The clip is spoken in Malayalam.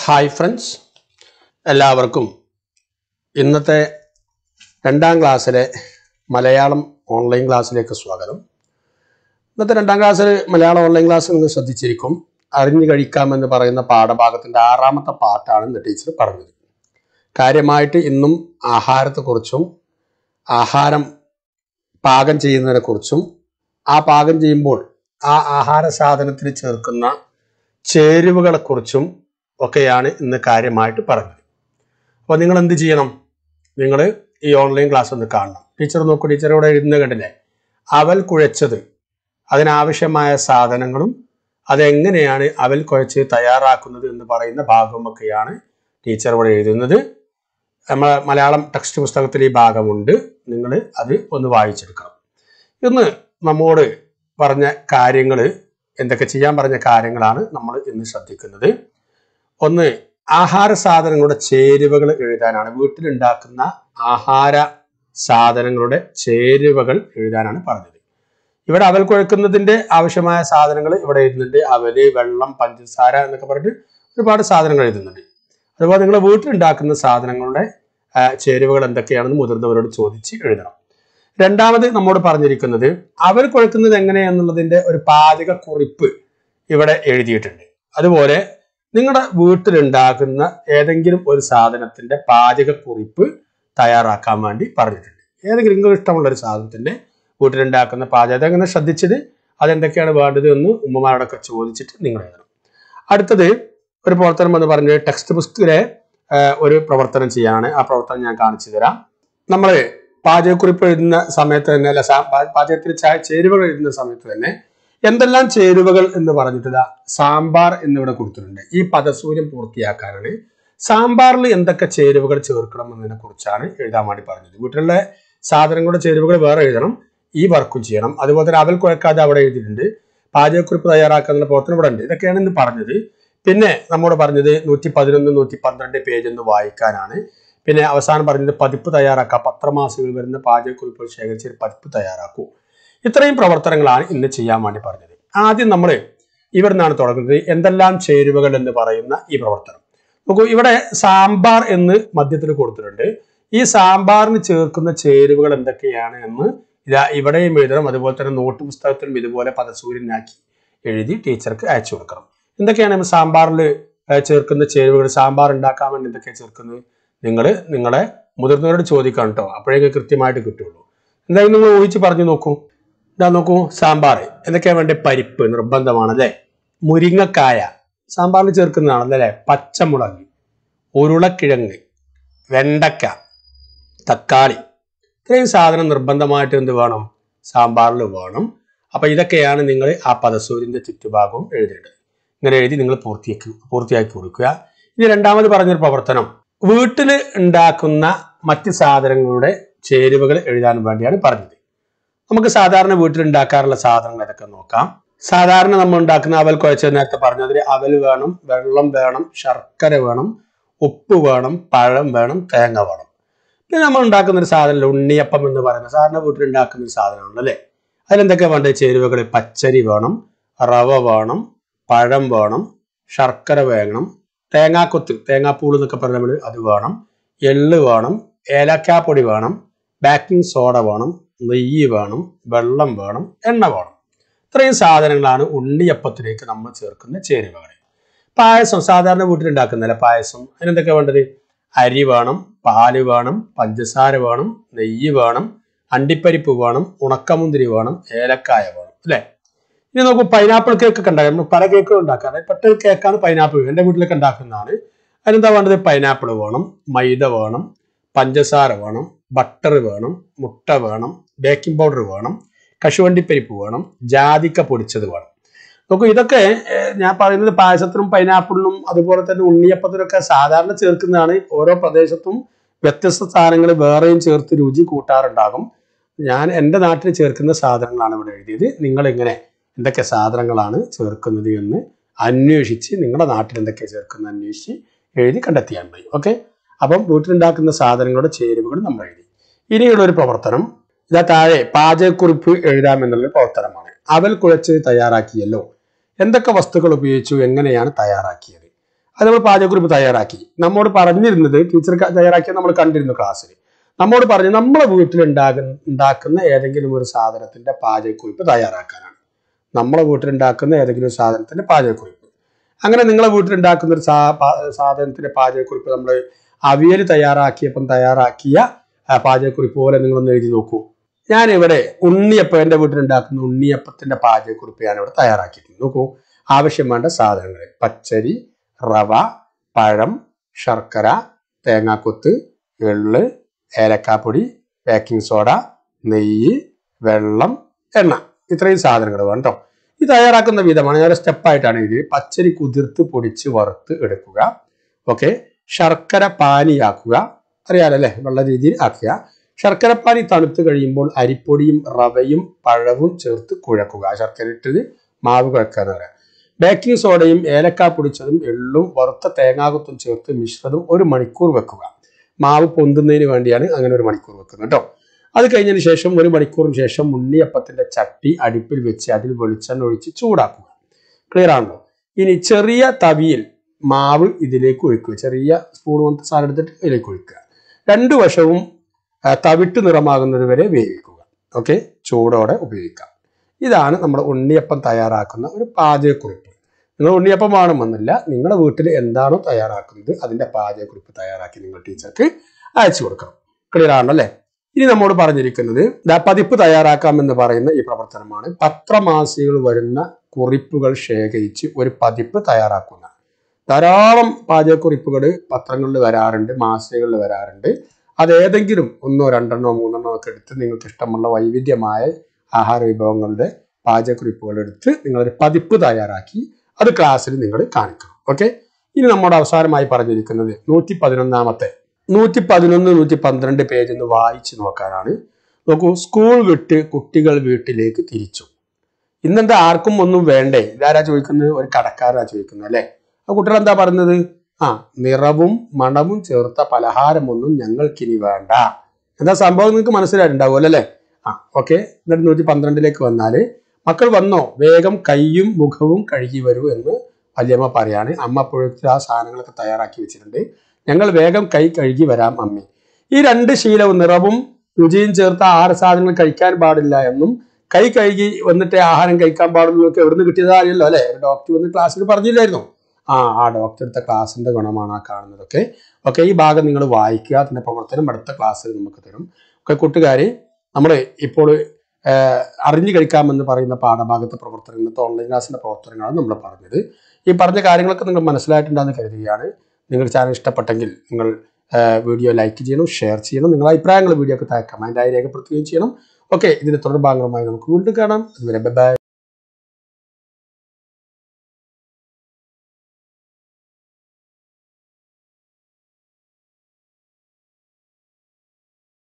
ഹായ് ഫ്രണ്ട്സ് എല്ലാവർക്കും ഇന്നത്തെ രണ്ടാം ക്ലാസ്സിലെ മലയാളം ഓൺലൈൻ ക്ലാസ്സിലേക്ക് സ്വാഗതം ഇന്നത്തെ രണ്ടാം ക്ലാസ്സിൽ മലയാളം ഓൺലൈൻ ക്ലാസ് നിങ്ങൾ ശ്രദ്ധിച്ചിരിക്കും അറിഞ്ഞു കഴിക്കാമെന്ന് പറയുന്ന പാഠഭാഗത്തിൻ്റെ ആറാമത്തെ പാട്ടാണ് ഇന്ന് ടീച്ചർ പറഞ്ഞത് കാര്യമായിട്ട് ഇന്നും ആഹാരത്തെക്കുറിച്ചും ആഹാരം പാകം ചെയ്യുന്നതിനെക്കുറിച്ചും ആ പാകം ചെയ്യുമ്പോൾ ആ ആഹാര സാധനത്തിന് ചേർക്കുന്ന ചേരുവകളെക്കുറിച്ചും ഒക്കെയാണ് ഇന്ന് കാര്യമായിട്ട് പറഞ്ഞത് അപ്പോൾ നിങ്ങൾ എന്ത് ചെയ്യണം നിങ്ങൾ ഈ ഓൺലൈൻ ക്ലാസ് ഒന്ന് കാണണം ടീച്ചർ നോക്കൂ ടീച്ചർ ഇവിടെ എഴുതുന്ന കണ്ടില്ലേ അവൽ കുഴച്ചത് അതിനാവശ്യമായ സാധനങ്ങളും അതെങ്ങനെയാണ് അവൽ കുഴച്ച് തയ്യാറാക്കുന്നത് എന്ന് പറയുന്ന ഭാഗമൊക്കെയാണ് ടീച്ചർ ഇവിടെ എഴുതുന്നത് നമ്മളെ മലയാളം ടെക്സ്റ്റ് പുസ്തകത്തിൽ ഈ ഭാഗമുണ്ട് നിങ്ങൾ അത് ഒന്ന് വായിച്ചെടുക്കണം ഇന്ന് നമ്മോട് പറഞ്ഞ കാര്യങ്ങൾ എന്തൊക്കെ ചെയ്യാൻ പറഞ്ഞ കാര്യങ്ങളാണ് നമ്മൾ ഇന്ന് ശ്രദ്ധിക്കുന്നത് ഒന്ന് ആഹാര സാധനങ്ങളുടെ ചേരുവകൾ എഴുതാനാണ് വീട്ടിലുണ്ടാക്കുന്ന ആഹാര സാധനങ്ങളുടെ ചേരുവകൾ എഴുതാനാണ് പറഞ്ഞത് ഇവിടെ അവൽ കുഴക്കുന്നതിന്റെ ആവശ്യമായ സാധനങ്ങൾ ഇവിടെ എഴുതുന്നുണ്ട് അവല് വെള്ളം പഞ്ചസാര എന്നൊക്കെ പറഞ്ഞിട്ട് ഒരുപാട് സാധനങ്ങൾ എഴുതുന്നുണ്ട് അതുപോലെ നിങ്ങൾ വീട്ടിലുണ്ടാക്കുന്ന സാധനങ്ങളുടെ ആ, ചേരുവകൾ എന്തൊക്കെയാണെന്ന് മുതിർന്നവരോട് ചോദിച്ച് എഴുതണം രണ്ടാമത് നമ്മോട് പറഞ്ഞിരിക്കുന്നത് അവൽ കുഴക്കുന്നത് എങ്ങനെയാണെന്നുള്ളതിന്റെ ഒരു പാചക കുറിപ്പ് ഇവിടെ എഴുതിയിട്ടുണ്ട് അതുപോലെ നിങ്ങളുടെ വീട്ടിലുണ്ടാക്കുന്ന ഏതെങ്കിലും ഒരു സാധനത്തിന്റെ പാചക കുറിപ്പ് തയ്യാറാക്കാൻ വേണ്ടി പറഞ്ഞിട്ടുണ്ട് ഏതെങ്കിലും നിങ്ങൾക്ക് ഇഷ്ടമുള്ള ഒരു സാധനത്തിന്റെ വീട്ടിലുണ്ടാക്കുന്ന പാചകം എങ്ങനെ ശ്രദ്ധിച്ചത് അതെന്തൊക്കെയാണ് വേണ്ടത് എന്ന് ഉമ്മമാരോടൊക്കെ ചോദിച്ചിട്ട് നിങ്ങൾ എഴുതണം അടുത്തത് ഒരു പ്രവർത്തനം എന്ന് പറഞ്ഞത് ടെക്സ്റ്റ് ബുക്കിലെ ആ, ഒരു പ്രവർത്തനം ചെയ്യാനാണ് ആ പ്രവർത്തനം ഞാൻ കാണിച്ചു തരാം നമ്മൾ പാചകക്കുറിപ്പ് എഴുതുന്ന സമയത്ത് തന്നെ അല്ല സാ- പാ- പാചകത്തിൽ ചാ- ചേരുവകൾ എഴുതുന്ന സമയത്ത് തന്നെ എന്തെല്ലാം ചേരുവകൾ എന്ന് പറഞ്ഞിട്ട് ദാ സാമ്പാർ എന്നിവിടെ കൊടുത്തിട്ടുണ്ട് ഈ പദസൂര്യം പൂർത്തിയാക്കാനാണ് സാമ്പാറിൽ എന്തൊക്കെ ചേരുവകൾ ചേർക്കണം എന്നതിനെ കുറിച്ചാണ് എഴുതാൻ വേണ്ടി പറഞ്ഞത് വീട്ടിലുള്ള സാധനങ്ങളുടെ ചേരുവകൾ വേറെ എഴുതണം ഈ വർക്കും ചെയ്യണം അതുപോലെ തന്നെ അവൽ കുഴക്കാതെ അവിടെ എഴുതിയിട്ടുണ്ട് പാചകക്കുറിപ്പ് തയ്യാറാക്കാനുള്ള പ്രവർത്തനം ഇവിടെ ഉണ്ട് ഇതൊക്കെയാണ് ഇന്ന് പറഞ്ഞത് പിന്നെ നമ്മോട് പറഞ്ഞത് നൂറ്റി പതിനൊന്ന് നൂറ്റി പന്ത്രണ്ട് പേജ് ഒന്ന് വായിക്കാനാണ് പിന്നെ അവസാനം പറഞ്ഞത് പതിപ്പ് തയ്യാറാക്കുക പത്രമാസികകൾ വരുന്ന പാചകക്കുറിപ്പുകൾ ശേഖരിച്ച് ഒരു പതിപ്പ് തയ്യാറാക്കൂ ഇത്രയും പ്രവർത്തനങ്ങളാണ് ഇന്ന് ചെയ്യാൻ വേണ്ടി പറഞ്ഞത് ആദ്യം നമ്മൾ ഇവിടെ നിന്നാണ് തുടങ്ങുന്നത് എന്തെല്ലാം ചേരുവകൾ എന്ന് പറയുന്ന ഈ പ്രവർത്തനം നോക്കൂ ഇവിടെ സാമ്പാർ എന്ന് മധ്യത്തിൽ കൊടുത്തിട്ടുണ്ട് ഈ സാമ്പാറിന് ചേർക്കുന്ന ചേരുവകൾ എന്തൊക്കെയാണ് എന്ന് ഇതാ ഇവിടെയും എഴുതണം അതുപോലെ തന്നെ നോട്ട് പുസ്തകത്തിലും ഇതുപോലെ പദസൂര്യനാക്കി എഴുതി ടീച്ചർക്ക് അയച്ചു കൊടുക്കണം എന്തൊക്കെയാണ് നമ്മൾ സാമ്പാറിൽ ഏഹ്, ചേർക്കുന്ന ചേരുവകൾ സാമ്പാർ ഉണ്ടാക്കാൻ വേണ്ടി എന്തൊക്കെയാണ് ചേർക്കുന്നത് നിങ്ങൾ നിങ്ങളെ മുതിർന്നവരോട് ചോദിക്കണം കേട്ടോ അപ്പോഴേ നിങ്ങൾക്ക് കൃത്യമായിട്ട് കിട്ടുള്ളൂ എന്തായാലും നിങ്ങൾ ഊഹിച്ച് പറഞ്ഞു നോക്കൂ ഇതാ നോക്കൂ സാമ്പാർ എന്തൊക്കെയാ വേണ്ടത് പരിപ്പ് നിർബന്ധമാണ് അല്ലേ മുരിങ്ങക്കായ സാമ്പാറിൽ ചേർക്കുന്നതാണല്ലോ അല്ലേ പച്ചമുളക് ഉരുളക്കിഴങ്ങ് വെണ്ടക്ക തക്കാളി ഇത്രയും സാധനം നിർബന്ധമായിട്ട് എന്ത് വേണം സാമ്പാറിൽ വേണം അപ്പൊ ഇതൊക്കെയാണ് നിങ്ങൾ ആ പദസൂര്യന്റെ ചുറ്റുഭാഗവും എഴുതേണ്ടത് ഇങ്ങനെ എഴുതി നിങ്ങൾ പൂർത്തിയാക്കി പൂർത്തിയാക്കി കൊടുക്കുക ഇനി രണ്ടാമത് പറഞ്ഞൊരു പ്രവർത്തനം വീട്ടിൽ ഉണ്ടാക്കുന്ന മറ്റ് സാധനങ്ങളുടെ ചേരുവകൾ എഴുതാൻ വേണ്ടിയാണ് പറഞ്ഞത് നമുക്ക് സാധാരണ വീട്ടിൽ ഉണ്ടാക്കാറുള്ള സാധനങ്ങൾ ഏതൊക്കെ നോക്കാം സാധാരണ നമ്മൾ ഉണ്ടാക്കുന്ന അവൽ കുഴച്ചത് നേരത്തെ പറഞ്ഞതിൽ അവൽ വേണം വെള്ളം വേണം ശർക്കര വേണം ഉപ്പ് വേണം പഴം വേണം തേങ്ങ വേണം പിന്നെ നമ്മൾ ഉണ്ടാക്കുന്ന ഒരു സാധനം ഉണ്ണിയപ്പം എന്ന് പറയുന്ന സാധാരണ വീട്ടിൽ ഉണ്ടാക്കുന്ന ഒരു സാധനമാണ് അല്ലേ അതിലെന്തൊക്കെ വേണ്ടത് ചേരുവകൾ പച്ചരി വേണം റവ വേണം പഴം വേണം ശർക്കര വേണം തേങ്ങാക്കൊത്ത് തേങ്ങാപ്പൂൾ എന്നൊക്കെ പറഞ്ഞ നമ്മൾ അത് വേണം എള്ള് വേണം ഏലക്കാപ്പൊടി വേണം ബേക്കിംഗ് സോഡ വേണം നെയ്യ് വേണം വെള്ളം വേണം എണ്ണ വേണം ഇത്രയും സാധനങ്ങളാണ് ഉണ്ണിയപ്പത്തിലേക്ക് നമ്മൾ ചേർക്കുന്ന ചേരുവകൾ പായസം സാധാരണ വീട്ടിലുണ്ടാക്കുന്നതല്ല പായസം അതിനെന്തൊക്കെ വേണ്ടത് അരി വേണം പാല് വേണം പഞ്ചസാര വേണം നെയ്യ് വേണം അണ്ടിപ്പരിപ്പ് വേണം ഉണക്കമുന്തിരി വേണം ഏലക്കായ വേണം അല്ലേ ഇനി നമുക്ക് പൈനാപ്പിൾ കേക്ക് ഒക്കെ ഉണ്ടാക്കാം നമുക്ക് പല കേക്കുകൾ ഉണ്ടാക്കാം പെട്ട കേക്കാണ് പൈനാപ്പിൾ എൻ്റെ വീട്ടിലൊക്കെ ഉണ്ടാക്കുന്നതാണ് അതിനെന്താ വേണ്ടത് പൈനാപ്പിൾ വേണം മൈദ വേണം പഞ്ചസാര വേണം ബട്ടർ വേണം മുട്ട വേണം ബേക്കിംഗ് പൗഡർ വേണം കശുവണ്ടിപ്പരിപ്പ് വേണം ജാതിക്ക പൊടിച്ചത് വേണം നോക്കൂ ഇതൊക്കെ ഏഹ്, ഞാൻ പറയുന്നത് പായസത്തിനും പൈനാപ്പിളിനും അതുപോലെ തന്നെ ഉണ്ണിയപ്പത്തിനൊക്കെ സാധാരണ ചേർക്കുന്നതാണ് ഓരോ പ്രദേശത്തും വ്യത്യസ്ത സാധനങ്ങൾ വേറെയും ചേർത്ത് രുചി കൂട്ടാറുണ്ടാകും ഞാൻ എൻ്റെ നാട്ടിൽ ചേർക്കുന്ന സാധനങ്ങളാണ് ഇവിടെ എഴുതിയത് നിങ്ങൾ എങ്ങനെ എന്തൊക്കെ സാധനങ്ങളാണ് ചേർക്കുന്നത് എന്ന് അന്വേഷിച്ച് നിങ്ങളുടെ നാട്ടിൽ എന്തൊക്കെ ചേർക്കുന്നത് അന്വേഷിച്ച് എഴുതി കണ്ടെത്തിയാൽ മതി ഓക്കെ അപ്പം വീട്ടിലുണ്ടാക്കുന്ന സാധനങ്ങളുടെ ചേരുവകൾ നമ്മൾ എഴുതി ഇനിയുള്ള ഒരു പ്രവർത്തനം ഇതാ താഴെ പാചകക്കുറിപ്പ് എഴുതാമെന്നുള്ള പ്രവർത്തനമാണ് അവൽ കുഴച്ച് തയ്യാറാക്കിയല്ലോ എന്തൊക്കെ വസ്തുക്കൾ ഉപയോഗിച്ചു എങ്ങനെയാണ് തയ്യാറാക്കിയത് അത് നമ്മൾ പാചകക്കുറിപ്പ് തയ്യാറാക്കി നമ്മോട് പറഞ്ഞിരുന്നത് ടീച്ചർ തയ്യാറാക്കിയ നമ്മൾ കണ്ടിരുന്നു ക്ലാസ്സിൽ നമ്മോട് പറഞ്ഞു നമ്മളെ വീട്ടിൽ ഉണ്ടാകുന്ന ഉണ്ടാക്കുന്ന ഏതെങ്കിലും ഒരു സാധനത്തിന്റെ പാചകക്കുറിപ്പ് തയ്യാറാക്കാനാണ് നമ്മളെ വീട്ടിലുണ്ടാക്കുന്ന ഏതെങ്കിലും ഒരു സാധനത്തിന്റെ പാചകക്കുറിപ്പ് അങ്ങനെ നിങ്ങളെ വീട്ടിലുണ്ടാക്കുന്ന ഒരു സാ പാ- സാധനത്തിന്റെ പാചകക്കുറിപ്പ് നമ്മൾ അവിയൽ തയ്യാറാക്കിയപ്പം തയ്യാറാക്കിയ ആ, പാചകക്കുറിപ്പ് പോലെ നിങ്ങളൊന്ന് എഴുതി നോക്കൂ ഞാൻ ഇവിടെ ഉണ്ണിയപ്പം എൻ്റെ വീട്ടിലുണ്ടാക്കുന്ന ഉണ്ണിയപ്പത്തിന്റെ പാചകക്കുറിപ്പ് ഞാൻ ഇവിടെ തയ്യാറാക്കിയിട്ടുണ്ട് നോക്കൂ ആവശ്യം വേണ്ട സാധനങ്ങൾ പച്ചരി റവ പഴം ശർക്കര തേങ്ങാക്കൊത്ത് എള്ള് ഏലക്കാപ്പൊടി ബേക്കിംഗ് സോഡ നെയ്യ് വെള്ളം എണ്ണ ഇത്രയും സാധനങ്ങൾ വേണം കേട്ടോ ഇത് തയ്യാറാക്കുന്ന വിധമാണ് ഞാൻ സ്റ്റെപ്പായിട്ടാണ് ഇത് പച്ചരി കുതിർത്ത് പൊടിച്ച് വറുത്ത് എടുക്കുക ഓക്കെ ശർക്കര പാനിയാക്കുക അറിയാലോ അല്ലേ വെള്ള രീതിയിൽ ആക്കുക ശർക്കര പാനി തണുത്ത് കഴിയുമ്പോൾ അരിപ്പൊടിയും റവയും പഴവും ചേർത്ത് കുഴക്കുക ആ ശർക്കര ഇട്ടത് മാവ് കുഴക്കുക എന്ന് പറയാം ബേക്കിംഗ് സോഡയും ഏലക്ക പൊടിച്ചതും എള്ളും വറുത്ത തേങ്ങാകൊത്തും ചേർത്ത് മിശ്രിതം ഒരു മണിക്കൂർ വെക്കുക മാവ് പൊന്തുന്നതിന് വേണ്ടിയാണ് അങ്ങനെ ഒരു മണിക്കൂർ വെക്കുന്നത് കേട്ടോ അത് കഴിഞ്ഞതിന് ശേഷം ഒരു മണിക്കൂറിന് ശേഷം ഉണ്ണിയപ്പത്തിന്റെ ചട്ടി അടുപ്പിൽ വെച്ച് അതിൽ വെളിച്ചെണ്ണ ഒഴിച്ച് ചൂടാക്കുക ക്ലിയർ ആണല്ലോ ഇനി ചെറിയ തവിയിൽ മാവ് ഇതിലേക്ക് ഒഴിക്കുക ചെറിയ സ്പൂൺ പോലത്തെ സാധനം എടുത്തിട്ട് ഇതിലേക്ക് ഒഴിക്കുക രണ്ടു വശവും ആ, തവിട്ട് നിറമാകുന്നത് വരെ വേവിക്കുക ഓക്കെ ചൂടോടെ ഉപയോഗിക്കാം ഇതാണ് നമ്മുടെ ഉണ്ണിയപ്പം തയ്യാറാക്കുന്ന ഒരു പാചകക്കുറിപ്പ് നിങ്ങൾ ഉണ്ണിയപ്പം വേണമെന്നില്ല നിങ്ങളുടെ വീട്ടിൽ എന്താണോ തയ്യാറാക്കുന്നത് അതിന്റെ പാചകക്കുറിപ്പ് തയ്യാറാക്കി നിങ്ങൾ ടീച്ചർക്ക് അയച്ചു കൊടുക്കണം ക്ലിയർ ആണല്ലോ അല്ലേ ഇനി നമ്മോട് പറഞ്ഞിരിക്കുന്നത് ദാ പതിപ്പ് തയ്യാറാക്കാമെന്ന് പറയുന്ന ഈ പ്രവർത്തനമാണ് പത്രമാസികൾ വരുന്ന കുറിപ്പുകൾ ശേഖരിച്ച് ഒരു പതിപ്പ് തയ്യാറാക്കുന്ന ധാരാളം പാചകക്കുറിപ്പുകൾ പത്രങ്ങളിൽ വരാറുണ്ട് മാസികകളിൽ വരാറുണ്ട് അത് ഏതെങ്കിലും ഒന്നോ രണ്ടെണ്ണോ മൂന്നെണ്ണോ ഒക്കെ എടുത്ത് നിങ്ങൾക്ക് ഇഷ്ടമുള്ള വൈവിധ്യമായ ആഹാര വിഭവങ്ങളുടെ പാചകക്കുറിപ്പുകൾ എടുത്ത് നിങ്ങളൊരു പതിപ്പ് തയ്യാറാക്കി അത് ക്ലാസ്സിൽ നിങ്ങൾ കാണിക്കണം ഓക്കെ ഇനി നമ്മുടെ അവസാനമായി പറഞ്ഞിരിക്കുന്നത് നൂറ്റി പതിനൊന്നാമത്തെ നൂറ്റി പതിനൊന്ന് നൂറ്റി പന്ത്രണ്ട് പേജ് ഒന്ന് വായിച്ചു നോക്കാനാണ് നോക്കൂ സ്കൂൾ വിട്ട് കുട്ടികൾ വീട്ടിലേക്ക് തിരിച്ചു ഇന്നെന്താ ആർക്കും ഒന്നും വേണ്ടേ ഇതാരാ ചോദിക്കുന്നത് ഒരു കടക്കാരാ ചോദിക്കുന്നത് അല്ലെ ആ കുട്ടികൾ എന്താ പറയുന്നത് ആ നിറവും മണവും ചേർത്ത പലഹാരമൊന്നും ഞങ്ങൾക്കിനി വേണ്ട എന്താ സംഭവം നിങ്ങൾക്ക് മനസ്സിലായിട്ടുണ്ടാവുമല്ലോ അല്ലേ ആ ഓക്കെ എന്നിട്ട് നൂറ്റി പന്ത്രണ്ടിലേക്ക് വന്നാല് മക്കൾ വന്നോ വേഗം കൈയും മുഖവും കഴുകി വരൂ എന്ന് വല്യമ്മ പറയാണ് അമ്മ അപ്പോഴത്തെ ആ സാധനങ്ങളൊക്കെ തയ്യാറാക്കി വെച്ചിട്ടുണ്ട് ഞങ്ങൾ വേഗം കൈ കഴുകി വരാം അമ്മി ഈ രണ്ട് ശീലവും നിറവും രുചിയും ചേർത്ത ആഹാര സാധനങ്ങൾ കഴിക്കാൻ പാടില്ല എന്നും കൈ കഴുകി വന്നിട്ട് ആഹാരം കഴിക്കാൻ പാടുള്ളൂ ഒക്കെ എവിടുന്ന് കിട്ടിയതറിയല്ലോ അല്ലെ ഒരു ഡോക്ടർ വന്ന് ക്ലാസ്സിൽ പറഞ്ഞില്ലായിരുന്നു ആ ആ ഡോക്ടർ എടുത്ത ക്ലാസ്സിന്റെ ഗുണമാണ് ആ കാണുന്നതൊക്കെ ഓക്കെ ഈ ഭാഗം നിങ്ങൾ വായിക്കുക അതിന്റെ പ്രവർത്തനം അടുത്ത ക്ലാസ്സിൽ നമുക്ക് തരും ഒക്കെ കൂട്ടുകാർ നമ്മൾ ഇപ്പോൾ ആഹ്, അറിഞ്ഞു കഴിക്കാമെന്ന് പറയുന്ന പാഠഭാഗത്തെ പ്രവർത്തനം ഇന്നത്തെ ഓൺലൈൻ ക്ലാസ്സിന്റെ പ്രവർത്തനങ്ങളാണ് നമ്മൾ പറഞ്ഞത് ഈ പറഞ്ഞ കാര്യങ്ങളൊക്കെ നിങ്ങൾ മനസ്സിലായിട്ടുണ്ടെന്ന് കരുതുകയാണ് നിങ്ങൾക്ക് ചാനൽ ഇഷ്ടപ്പെട്ടെങ്കിൽ നിങ്ങൾ വീഡിയോ ലൈക്ക് ചെയ്യണം ഷെയർ ചെയ്യണം നിങ്ങളുടെ അഭിപ്രായങ്ങൾ വീഡിയോക്ക് താഴെ കമൻറ്റായി രേഖപ്പെടുത്തുകയും ചെയ്യണം ഓക്കെ ഇതിന്റെ തുടർ ഭാഗങ്ങളുമായി നമുക്ക് വീണ്ടും കാണാം അതുവരെ ബൈ